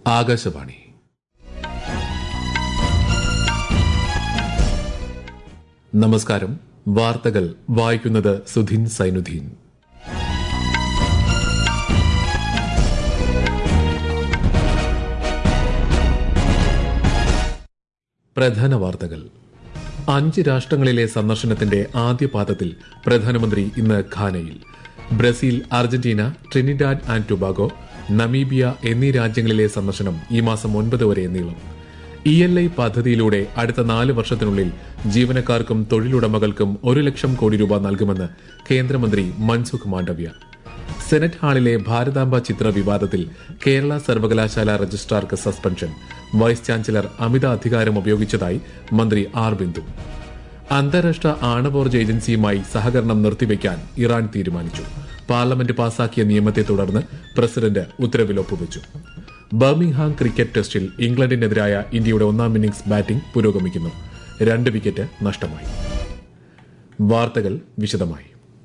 ആകാശവാണി നമസ്കാരം വാർത്തകൾ വായിക്കുന്നത് സുധിൻ സൈനുദ്ദീൻ പ്രധാന വാർത്തകൾ അഞ്ച് രാഷ്ട്രങ്ങളിലെ സന്ദർശനത്തിന്റെ ആദ്യ പാദത്തിൽ പ്രധാനമന്ത്രി ഇന്ന് ഖാനയിൽ Brazil Argentina Trinidad and Tobago Namibia എന്നീ രാജ്യങ്ങളിലെ സന്ദർശനം ഈ മാസം ഒൻപത് വരെ നീളും ഇ എൽ ഐ പദ്ധതിയിലൂടെ അടുത്ത നാല് വർഷത്തിനുള്ളിൽ ജീവനക്കാർക്കും തൊഴിലുടമകൾക്കും ഒരു ലക്ഷം കോടി രൂപ നൽകുമെന്ന് കേന്ദ്രമന്ത്രി മൻസുഖ് മാണ്ഡവ്യ സെനറ്റ് ഹാളിലെ ഭാരതാംബ ചിത്ര വിവാദത്തിൽ കേരള സർവകലാശാല രജിസ്ട്രാർക്ക് സസ്പെൻഷൻ വൈസ് ചാൻസലർ അമിത അധികാരം ഉപയോഗിച്ചതായി മന്ത്രി ആർ ബിന്ദു അന്താരാഷ്ട്ര ആണവോർജ ഏജൻസിയുമായി സഹകരണം നിർത്തിവെക്കാൻ ഇറാൻ തീരുമാനിച്ചു പാർലമെന്റ് പാസാക്കിയ നിയമത്തെ തുടർന്ന് പ്രസിഡന്റ് ഉത്തരവിൽ ഒപ്പുവച്ചു ബർമിംഗ്ഹാം ക്രിക്കറ്റ് ടെസ്റ്റിൽ ഇംഗ്ലണ്ടിനെതിരായ ഇന്ത്യയുടെ ഒന്നാം ഇന്നിംഗ്സ് ബാറ്റിംഗ് പുരോഗമിക്കുന്നു രണ്ട് വിക്കറ്റ് നഷ്ടമായി വാർത്തകൾ വിശദമായി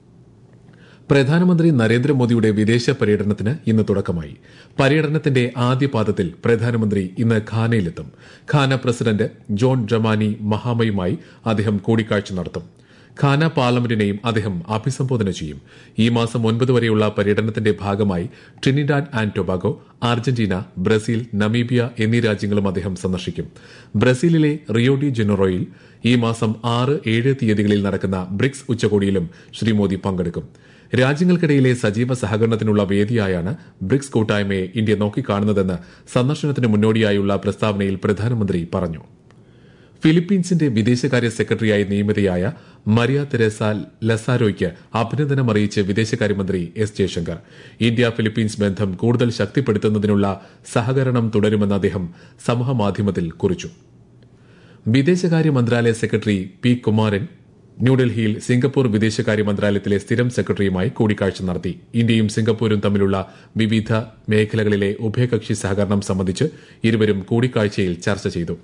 പ്രധാനമന്ത്രി നരേന്ദ്രമോദിയുടെ വിദേശ പര്യടനത്തിന് ഇന്ന് തുടക്കമായി പര്യടനത്തിന്റെ ആദ്യ പാദത്തിൽ പ്രധാനമന്ത്രി ഇന്ന് ഖാനയിലെത്തും ഖാന പ്രസിഡന്റ് ജോൺ ജമാനി മഹാമയുമായി അദ്ദേഹം കൂടിക്കാഴ്ച നടത്തും ഖാന പാർലമെന്റിനെയും അദ്ദേഹം അഭിസംബോധന ചെയ്യും ഈ മാസം ഒൻപത് വരെയുള്ള പര്യടനത്തിന്റെ ഭാഗമായി Trinidad and Tobago Argentina Brazil Namibia എന്നീ രാജ്യങ്ങളും അദ്ദേഹം സന്ദർശിക്കും ബ്രസീലിലെ റിയോ ഡി ജനറോയിൽ ഈ മാസം ആറ് ഏഴ് തീയതികളിൽ നടക്കുന്ന ബ്രിക്സ് ഉച്ചകോടിയിലും ശ്രീ മോദി പങ്കെടുക്കും രാജ്യങ്ങൾക്കിടയിലെ സജീവ സഹകരണത്തിനുള്ള വേദിയായാണ് ബ്രിക്സ് കൂട്ടായ്മയെ ഇന്ത്യ നോക്കിക്കാണുന്നതെന്ന് സന്ദർശനത്തിന് മുന്നോടിയായുള്ള പ്രസ്താവനയിൽ പ്രധാനമന്ത്രി പറഞ്ഞു ഫിലിപ്പീൻസിന്റെ വിദേശകാര്യ സെക്രട്ടറിയായി നിയമിതയായ മരിയ തെരേസ ലസാരോയ്ക്ക് അഭിനന്ദനം അറിയിച്ച് വിദേശകാര്യമന്ത്രി എസ് ജയശങ്കർ ഇന്ത്യ ഫിലിപ്പീൻസ് ബന്ധം കൂടുതൽ ശക്തിപ്പെടുത്തുന്നതിനുള്ള സഹകരണം തുടരുമെന്ന് അദ്ദേഹം സമൂഹമാധ്യമത്തിൽ കുറിച്ചു വിദേശകാര്യ മന്ത്രാലയ സെക്രട്ടറി പി കുമാരൻ ന്യൂഡൽഹിയിൽ സിംഗപ്പൂർ വിദേശകാര്യ മന്ത്രാലയത്തിലെ സ്ഥിരം സെക്രട്ടറിയുമായി കൂടിക്കാഴ്ച നടത്തി ഇന്ത്യയും സിംഗപ്പൂരും തമ്മിലുള്ള വിവിധ മേഖലകളിലെ ഉഭയകക്ഷി സഹകരണം സംബന്ധിച്ച് ഇരുവരും കൂടിക്കാഴ്ചയിൽ ചർച്ച ചെയ്തു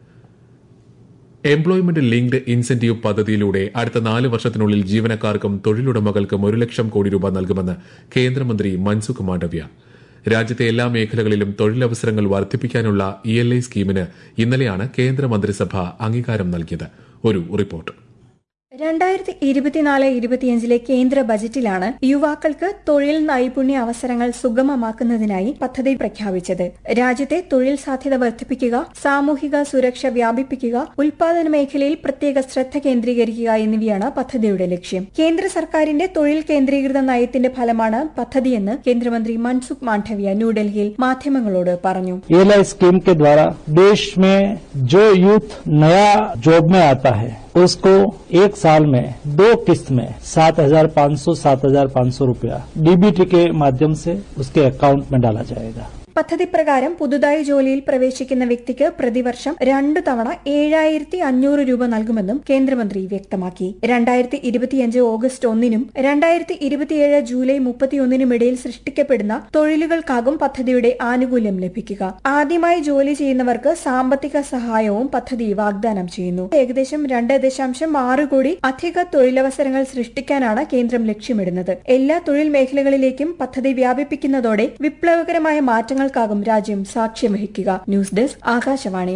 എംപ്ലോയ്മെന്റ് ലിങ്ക്ഡ് ഇൻസെന്റീവ് പദ്ധതിയിലൂടെ അടുത്ത നാല് വർഷത്തിനുള്ളിൽ ജീവനക്കാർക്കും തൊഴിലുടമകൾക്കും ഒരു ലക്ഷം കോടി രൂപ നൽകുമെന്ന് കേന്ദ്രമന്ത്രി മൻസുഖ് മാണ്ഡവ്യ രാജ്യത്തെ എല്ലാ മേഖലകളിലും തൊഴിലവസരങ്ങൾ വർദ്ധിപ്പിക്കാനുള്ള ഇ എൽ ഐ സ്കീമിന് ഇന്നലെയാണ് കേന്ദ്രമന്ത്രിസഭ അംഗീകാരം നൽകിയത് ഒരു റിപ്പോർട്ട് രണ്ടായിരത്തി ഇരുപത്തിനാല് ഇരുപത്തിയഞ്ചിലെ കേന്ദ്ര ബജറ്റിലാണ് യുവാക്കൾക്ക് തൊഴിൽ നൈപുണ്യ അവസരങ്ങൾ സുഗമമാക്കുന്നതിനായി പദ്ധതി പ്രഖ്യാപിച്ചത് രാജ്യത്തെ തൊഴിൽ സാധ്യത വർദ്ധിപ്പിക്കുക സാമൂഹിക സുരക്ഷ വ്യാപിപ്പിക്കുക ഉൽപാദന മേഖലയിൽ പ്രത്യേക ശ്രദ്ധ കേന്ദ്രീകരിക്കുക എന്നിവയാണ് പദ്ധതിയുടെ ലക്ഷ്യം കേന്ദ്ര സർക്കാരിന്റെ തൊഴിൽ കേന്ദ്രീകൃത നയത്തിന്റെ ഫലമാണ് പദ്ധതിയെന്ന് കേന്ദ്രമന്ത്രി മൻസുഖ് മാണ്ഡവ്യ ന്യൂഡൽഹിയിൽ മാധ്യമങ്ങളോട് പറഞ്ഞു एएलआई स्कीम के द्वारा देश में जो यूथ नया जॉब में आता है उसको एक साल में दो किस्त में सात हजार पाँच सौ सात हजार पाँच सौ रूपया डीबीटी के माध्यम से उसके अकाउंट में डाला जाएगा പദ്ധതി പ്രകാരം പുതുതായി ജോലിയിൽ പ്രവേശിക്കുന്ന വ്യക്തിക്ക് പ്രതിവർഷം രണ്ടു തവണ ഏഴായിരത്തി അഞ്ഞൂറ് രൂപ നൽകുമെന്നും കേന്ദ്രമന്ത്രി വ്യക്തമാക്കി രണ്ടായിരത്തി ഇരുപത്തിയഞ്ച് ഓഗസ്റ്റ് ഒന്നിനും രണ്ടായിരത്തി ഇരുപത്തിയേഴ് ജൂലൈ മുപ്പത്തിയൊന്നിനും ഇടയിൽ സൃഷ്ടിക്കപ്പെടുന്ന തൊഴിലുകൾക്കാകും പദ്ധതിയുടെ ആനുകൂല്യം ലഭിക്കുക ആദ്യമായി ജോലി ചെയ്യുന്നവർക്ക് സാമ്പത്തിക സഹായവും പദ്ധതി വാഗ്ദാനം ചെയ്യുന്നു ഏകദേശം രണ്ട് ദശാംശം ആറ് കോടി അധിക തൊഴിലവസരങ്ങൾ സൃഷ്ടിക്കാനാണ് കേന്ദ്രം ലക്ഷ്യമിടുന്നത് എല്ലാ തൊഴിൽ മേഖലകളിലേക്കും പദ്ധതി വ്യാപിപ്പിക്കുന്നതോടെ വിപ്ലവകരമായ മാറ്റങ്ങൾ മാറ്റങ്ങൾക്കാകും രാജ്യം സാക്ഷ്യം വഹിക്കുക news desk Akashvani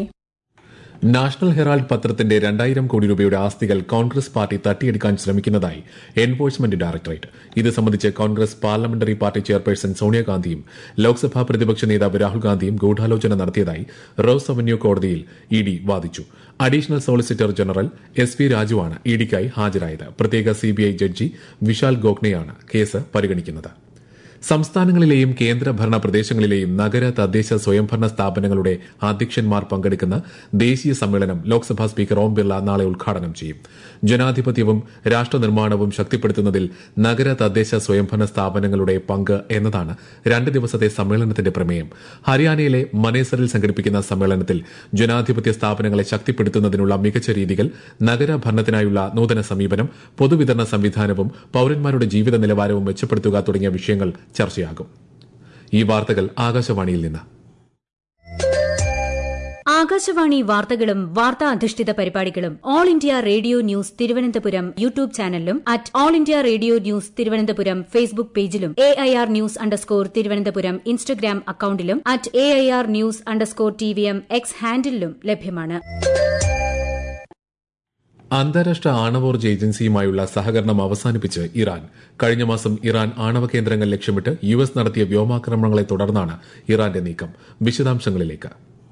National Herald പത്രത്തിന്റെ രണ്ടായിരം കോടി രൂപയുടെ ആസ്തികൾ കോൺഗ്രസ് പാർട്ടി തട്ടിയെടുക്കാൻ ശ്രമിക്കുന്നതായി എൻഫോഴ്സ്മെന്റ് ഡയറക്ടറേറ്റ് ഇത് സംബന്ധിച്ച് കോൺഗ്രസ് പാർലമെന്ററി പാർട്ടി ചെയർപേഴ്സൺ സോണിയാഗാന്ധിയും ലോക്സഭാ പ്രതിപക്ഷ നേതാവ് രാഹുൽ ഗാന്ധിയും ഗൂഢാലോചന നടത്തിയതായി റോസ് അവന്യൂ കോടതിയിൽ ഇ ഡി വാദിച്ചു additional solicitor general S V രാജുവാണ് ഇഡിക്കായി ഹാജരായത് പ്രത്യേക സിബിഐ ജഡ്ജി വിശാൽ ഗോഖ്നെയാണ് കേസ് പരിഗണിക്കുന്നത് സംസ്ഥാനങ്ങളിലെയും കേന്ദ്രഭരണ പ്രദേശങ്ങളിലെയും നഗര തദ്ദേശ സ്വയംഭരണ സ്ഥാപനങ്ങളുടെ അധ്യക്ഷന്മാർ പങ്കെടുക്കുന്ന ദേശീയ സമ്മേളനം ലോക്സഭാ സ്പീക്കർ ഓം ബിർള നാളെ ഉദ്ഘാടനം ചെയ്യും ജനാധിപത്യവും രാഷ്ട്രനിർമ്മാണവും ശക്തിപ്പെടുത്തുന്നതിൽ നഗര തദ്ദേശ സ്വയംഭരണ സ്ഥാപനങ്ങളുടെ പങ്ക് എന്നതാണ് രണ്ട് ദിവസത്തെ സമ്മേളനത്തിന്റെ പ്രമേയം ഹരിയാനയിലെ മനേസറിൽ സംഘടിപ്പിക്കുന്ന സമ്മേളനത്തിൽ ജനാധിപത്യ സ്ഥാപനങ്ങളെ ശക്തിപ്പെടുത്തുന്നതിനുള്ള മികച്ച രീതികൾ നഗരഭരണത്തിനായുള്ള നൂതന സമീപനം പൊതുവിതരണ സംവിധാനവും പൌരന്മാരുടെ ജീവിത നിലവാരവും മെച്ചപ്പെടുത്തുക തുടങ്ങിയ വിഷയങ്ങൾ ചർച്ചയാകും ഈ വാർത്തകൾ ആകാശവാണിയിൽ നിന്ന് ആകാശവാണി വാർത്തകളും വാർത്താ അധിഷ്ഠിത പരിപാടികളും All India Radio news Thiruvananthapuram YouTube ചാനലിലും at All India Radio news Thiruvananthapuram Facebook പേജിലും A I R news underscore Thiruvananthapuram Instagram അക്കൌണ്ടിലും at A I R news underscore T V M X ഹാൻഡിലും ലഭ്യമാണ് അന്താരാഷ്ട്ര ആണവോർജ്ജ ഏജൻസിയുമായുള്ള സഹകരണം അവസാനിപ്പിച്ച് ഇറാൻ കഴിഞ്ഞ മാസം ഇറാൻ ആണവ കേന്ദ്രങ്ങൾ ലക്ഷ്യമിട്ട് യു എസ് നടത്തിയ വ്യോമാക്രമണങ്ങളെ തുടർന്നാണ് ഇറാന്റെ നീക്കം വിശദാംശങ്ങളിലേക്ക്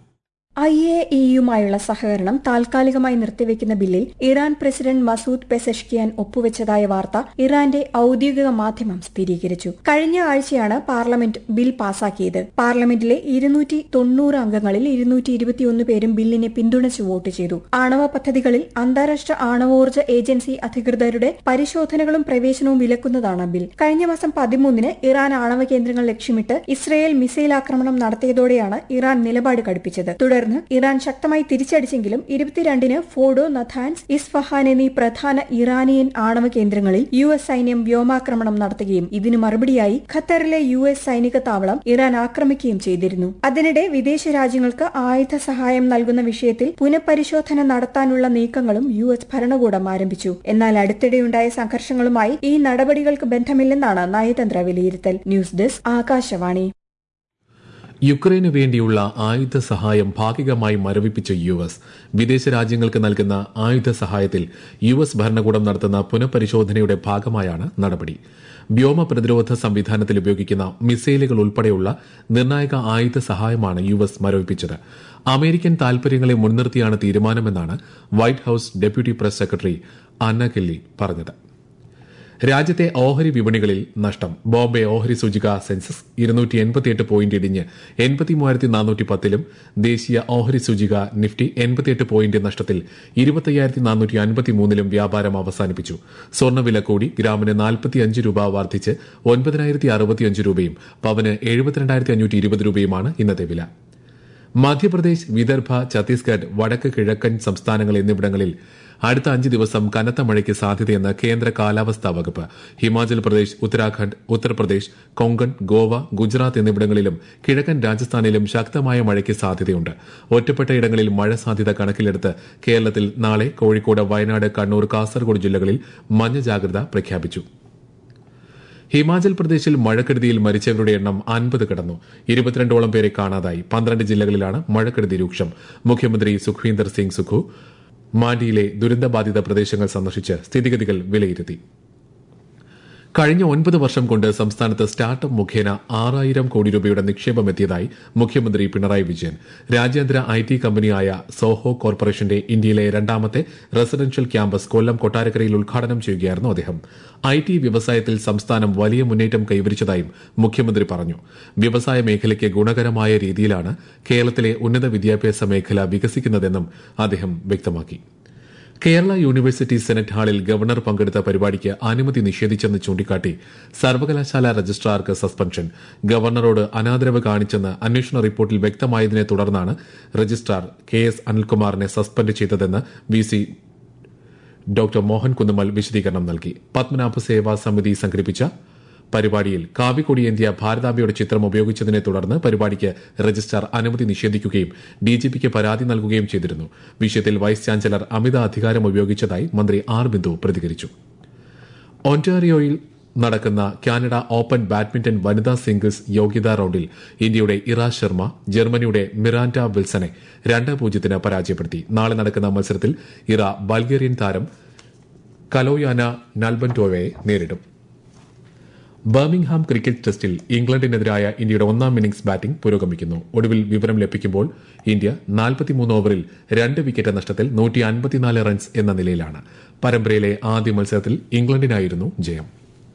ഐ എ ഇയുമായുള്ള സഹകരണം താൽക്കാലികമായി നിർത്തിവെക്കുന്ന ബില്ലിൽ ഇറാൻ പ്രസിഡന്റ് മസൂദ് പെസഷ്കിയാൻ ഒപ്പുവെച്ചതായ വാർത്ത ഇറാന്റെ ഔദ്യോഗിക മാധ്യമം സ്ഥിരീകരിച്ചു കഴിഞ്ഞ ആഴ്ചയാണ് പാർലമെന്റ് ബിൽ പാസാക്കിയത് പാർലമെന്റിലെ ഇരുന്നൂറ്റി തൊണ്ണൂറ് അംഗങ്ങളിൽ ഇരുന്നൂറ്റി ഇരുപത്തിയൊന്ന് പേരും ബില്ലിനെ പിന്തുണച്ച് വോട്ട് ചെയ്തു ആണവ പദ്ധതികളിൽ അന്താരാഷ്ട്ര ആണവോർജ്ജ ഏജൻസി അധികൃതരുടെ പരിശോധനകളും പ്രവേശനവും വിലക്കുന്നതാണ് ബിൽ കഴിഞ്ഞ മാസം പതിമൂന്നിന് ഇറാൻ ആണവ കേന്ദ്രങ്ങൾ ലക്ഷ്യമിട്ട് ഇസ്രയേൽ മിസൈൽ ആക്രമണം നടത്തിയതോടെയാണ് ഇറാൻ നിലപാട് കടുപ്പിച്ചത് തുടർന്ന് ഇറാൻ ശക്തമായി തിരിച്ചടിച്ചെങ്കിലും ഇരുപത്തിരണ്ടിന് ഫോഡോ നഥാൻസ് ഇസ്ഫഹാൻ എന്നീ പ്രധാന ഇറാനിയൻ ആണവ കേന്ദ്രങ്ങളിൽ യു എസ് സൈന്യം വ്യോമാക്രമണം നടത്തുകയും ഇതിനു മറുപടിയായി ഖത്തറിലെ യു എസ് സൈനിക താവളം ഇറാൻ ആക്രമിക്കുകയും ചെയ്തിരുന്നു അതിനിടെ വിദേശ രാജ്യങ്ങൾക്ക് ആയുധ സഹായം നൽകുന്ന വിഷയത്തിൽ പുനഃപരിശോധന നടത്താനുള്ള നീക്കങ്ങളും യു എസ് ഭരണകൂടം ആരംഭിച്ചു എന്നാൽ അടുത്തിടെയുണ്ടായ സംഘർഷങ്ങളുമായി ഈ നടപടികൾക്ക് ബന്ധമില്ലെന്നാണ് നയതന്ത്ര വിലയിരുത്തൽ ന്യൂസ് ഡെസ്ക് ആകാശവാണി യുക്രൈനു വേണ്ടിയുള്ള ആയുധ സഹായം ഭാഗികമായി മരവിപ്പിച്ച യു എസ് വിദേശ രാജ്യങ്ങൾക്ക് നൽകുന്ന ആയുധ സഹായത്തിൽ യു എസ് ഭരണകൂടം നടത്തുന്ന പുനഃപരിശോധനയുടെ ഭാഗമായാണ് നടപടി വ്യോമ പ്രതിരോധ സംവിധാനത്തിൽ ഉപയോഗിക്കുന്ന മിസൈലുകൾ ഉൾപ്പെടെയുള്ള നിർണായക ആയുധ സഹായമാണ് യു എസ് മരവിപ്പിച്ചത് അമേരിക്കൻ താൽപര്യങ്ങളെ മുൻനിർത്തിയാണ് തീരുമാനമെന്നാണ് White House deputy press secretary Anna Kelly പറഞ്ഞത് രാജ്യത്തെ ഓഹരി വിപണികളിൽ നഷ്ടം ബോംബെ ഓഹരി സൂചിക സെൻസസ് ഇരുന്നൂറ്റി എൺപത്തിയെട്ട് പോയിന്റ് ഇടിഞ്ഞ് എൺപത്തിമൂവായിരത്തി നാനൂറ്റി പത്തിലും ദേശീയ ഓഹരി സൂചിക നിഫ്റ്റി എൺപത്തിയെട്ട് പോയിന്റ് നഷ്ടത്തിൽ ഇരുപത്തയ്യായിരത്തി നാനൂറ്റി അൻപത്തിമൂന്നിലും വ്യാപാരം അവസാനിപ്പിച്ചു സ്വർണ്ണവില കൂടി ഗ്രാമിന് നാൽപ്പത്തിയഞ്ച് രൂപ വർദ്ധിച്ച് ഒൻപതിനായിരത്തി അറുപത്തിയഞ്ച് രൂപയും പവന് എഴുപത്തിരണ്ടായിരത്തി അഞ്ഞൂറ്റി ഇരുപത് രൂപയുമാണ് ഇന്നത്തെ വില മധ്യപ്രദേശ് വിദർഭ ഛത്തീസ്ഗഡ് വടക്ക് കിഴക്കൻ സംസ്ഥാനങ്ങൾ എന്നിവിടങ്ങളിൽ അടുത്ത അഞ്ച് ദിവസം കനത്ത മഴയ്ക്ക് സാധ്യതയെന്ന് കേന്ദ്ര കാലാവസ്ഥാ വകുപ്പ് ഹിമാചൽ പ്രദേശ് ഉത്തരാഖണ്ഡ് ഉത്തർപ്രദേശ് കൊങ്കൺ ഗോവ ഗുജറാത്ത് എന്നിവിടങ്ങളിലും കിഴക്കൻ രാജസ്ഥാനിലും ശക്തമായ മഴയ്ക്ക് സാധ്യതയുണ്ട് ഒറ്റപ്പെട്ട ഇടങ്ങളിൽ മഴ സാധ്യത കണക്കിലെടുത്ത് കേരളത്തിൽ നാളെ കോഴിക്കോട് വയനാട് കണ്ണൂർ കാസർഗോഡ് ജില്ലകളിൽ മഞ്ഞ ജാഗ്രത പ്രഖ്യാപിച്ചു ഹിമാചൽ പ്രദേശിൽ മഴക്കെടുതിയിൽ മരിച്ചവരുടെ എണ്ണം അൻപത് കടന്നു ഇരുപത്തിരണ്ടോളം പേരെ കാണാതായി പന്ത്രണ്ട് ജില്ലകളിലാണ് മഴക്കെടുതി രൂക്ഷം മുഖ്യമന്ത്രി സുഖ്വീന്ദർ സിംഗ് സുഖു മാണ്ടിയിലെ ദുരന്തബാധിത പ്രദേശങ്ങൾ സന്ദർശിച്ച് സ്ഥിതിഗതികൾ വിലയിരുത്തി കഴിഞ്ഞ ഒൻപത് വർഷം കൊണ്ട് സംസ്ഥാനത്ത് സ്റ്റാർട്ടപ്പ് മുഖേന ആറായിരം കോടി രൂപയുടെ നിക്ഷേപം എത്തിയതായി മുഖ്യമന്ത്രി പിണറായി വിജയൻ രാജ്യാന്തര ഐ ടി കമ്പനിയായ സോഹോ കോർപ്പറേഷന്റെ ഇന്ത്യയിലെ രണ്ടാമത്തെ റെസിഡൻഷ്യൽ ക്യാമ്പസ് കൊല്ലം കൊട്ടാരക്കരയിൽ ഉദ്ഘാടനം ചെയ്യുകയായിരുന്നു അദ്ദേഹം ഐ ടി വ്യവസായത്തിൽ സംസ്ഥാനം വലിയ മുന്നേറ്റം കൈവരിച്ചതായും മുഖ്യമന്ത്രി പറഞ്ഞു വ്യവസായ മേഖലയ്ക്ക് ഗുണകരമായ രീതിയിലാണ് കേരളത്തിലെ ഉന്നത വിദ്യാഭ്യാസ മേഖല വികസിക്കുന്നതെന്നും അദ്ദേഹം വ്യക്തമാക്കി കേരള യൂണിവേഴ്സിറ്റി സെനറ്റ് ഹാളിൽ ഗവർണർ പങ്കെടുത്ത പരിപാടിക്ക് അനുമതി നിഷേധിച്ചെന്ന് ചൂണ്ടിക്കാട്ടി സർവകലാശാല രജിസ്ട്രാർക്ക് സസ്പെൻഷൻ ഗവർണറോട് അനാദരവ് കാണിച്ചെന്ന് അന്വേഷണ റിപ്പോർട്ടിൽ വ്യക്തമായതിനെ തുടർന്നാണ് രജിസ്ട്രാർ കെ എസ് അനിൽകുമാറിനെ സസ്പെൻഡ് ചെയ്തതെന്ന് V C doctor Mohan Kunnummal വിശദീകരണം നൽകി പത്മനാഭ സേവാ സമിതി സംഘടിപ്പിച്ച പരിപാടിയിൽ കാവിക്കൊടിയേന്ത്യ ഭാരതാംബയുടെ ചിത്രം ഉപയോഗിച്ചതിനെ തുടർന്ന് പരിപാടിക്ക് രജിസ്ട്രാർ അനുമതി നിഷേധിക്കുകയും ഡിജിപിക്ക് പരാതി നൽകുകയും ചെയ്തിരുന്നു വിഷയത്തിൽ വൈസ് ചാൻസലർ അമിത അധികാരം ഉപയോഗിച്ചതായി മന്ത്രി ആർ ബിന്ദു പ്രതികരിച്ചു ഒന്റാറിയോയിൽ നടക്കുന്ന കാനഡ ഓപ്പൺ ബാഡ്മിന്റൺ വനിതാ സിംഗിൾസ് യോഗ്യതാ റൌണ്ടിൽ ഇന്ത്യയുടെ ഇറ ശർമ്മ ജർമ്മനിയുടെ മിറാൻഡ വിൽസനെ രണ്ട് പൂജ്യത്തിന് പരാജയപ്പെടുത്തി നാളെ നടക്കുന്ന മത്സരത്തിൽ ഇറ ബൾഗേറിയൻ താരം കലോയാന നൽബൻറ്റോവയെ നേരിടും ബർമിംഗ്ഹാം ക്രിക്കറ്റ് ടെസ്റ്റിൽ ഇംഗ്ലണ്ടിനെതിരായ ഇന്ത്യയുടെ ഒന്നാം ഇന്നിംഗ്സ് ബാറ്റിംഗ് പുരോഗമിക്കുന്നു ഒടുവിൽ വിവരം ലഭിക്കുമ്പോൾ ഇന്ത്യ നാൽപ്പത്തിമൂന്ന് ഓവറിൽ രണ്ട് വിക്കറ്റ് നഷ്ടത്തിൽ നൂറ്റി അൻപത്തിനാല് റൺസ് എന്ന നിലയിലാണ് പരമ്പരയിലെ ആദ്യ മത്സരത്തിൽ ഇംഗ്ലണ്ടിനായിരുന്നു ജയം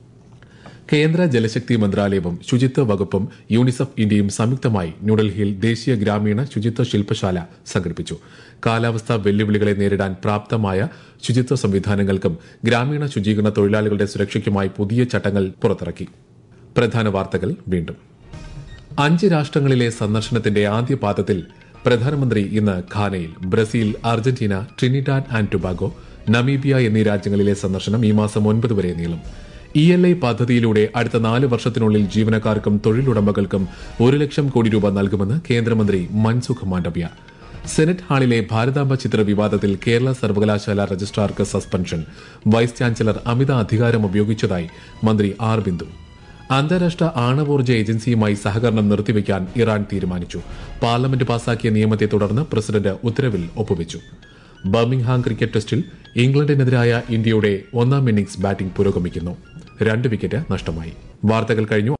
കേന്ദ്ര ജലശക്തി മന്ത്രാലയവും ശുചിത്വ വകുപ്പും യൂണിസെഫ് ഇന്ത്യയും സംയുക്തമായി ന്യൂഡൽഹിയിൽ ദേശീയ ഗ്രാമീണ ശുചിത്വ ശില്പശാല സംഘടിപ്പിച്ചു കാലാവസ്ഥാ വെല്ലുവിളികളെ നേരിടാൻ പ്രാപ്തമായ ശുചിത്വ സംവിധാനങ്ങൾക്കും ഗ്രാമീണ ശുചീകരണ തൊഴിലാളികളുടെ സുരക്ഷയ്ക്കുമായി പുതിയ ചട്ടങ്ങൾ പുറത്തിറക്കി പ്രധാന വാർത്തകൾ വീണ്ടും അഞ്ച് രാഷ്ട്രങ്ങളിലെ സന്ദർശനത്തിന്റെ ആദ്യ പാദത്തിൽ പ്രധാനമന്ത്രി ഇന്ന് ഖാനയിൽ Brazil Argentina Trinidad and Tobago Namibia എന്നീ രാജ്യങ്ങളിലെ സന്ദർശനം ഈ മാസം ഒൻപത് വരെ നീളും ഇ എൽ ഐ പദ്ധതിയിലൂടെ അടുത്ത നാല് വർഷത്തിനുള്ളിൽ ജീവനക്കാർക്കും തൊഴിലുടമകൾക്കും ഒരു ലക്ഷം കോടി രൂപ നൽകുമെന്ന് കേന്ദ്രമന്ത്രി മൻസുഖ് മാണ്ഡവ്യ സെനറ്റ് ഹാളിലെ ഭാരതാംബ ചിത്ര വിവാദത്തിൽ കേരള സർവകലാശാല രജിസ്ട്രാർക്ക് സസ്പെൻഷൻ വൈസ് ചാൻസലർ അമിത അധികാരം ഉപയോഗിച്ചതായി മന്ത്രി ആർ ബിന്ദു അന്താരാഷ്ട്ര ആണവോർജ്ജ ഏജൻസിയുമായി സഹകരണം നിർത്തിവെക്കാൻ ഇറാൻ തീരുമാനിച്ചു പാർലമെന്റ് പാസാക്കിയ നിയമത്തെ തുടർന്ന് പ്രസിഡന്റ് ഉത്തരവിൽ ഒപ്പുവെച്ചു ബർമിംഗ്ഹാം ക്രിക്കറ്റ് ടെസ്റ്റിൽ ഇംഗ്ലണ്ടിനെതിരായ ഇന്ത്യയുടെ ഒന്നാം ഇന്നിംഗ്സ് ബാറ്റിംഗ് പുരോഗമിക്കുന്നു രണ്ട് വിക്കറ്റ് നഷ്ടമായി വാർത്തകൾ കഴിഞ്ഞു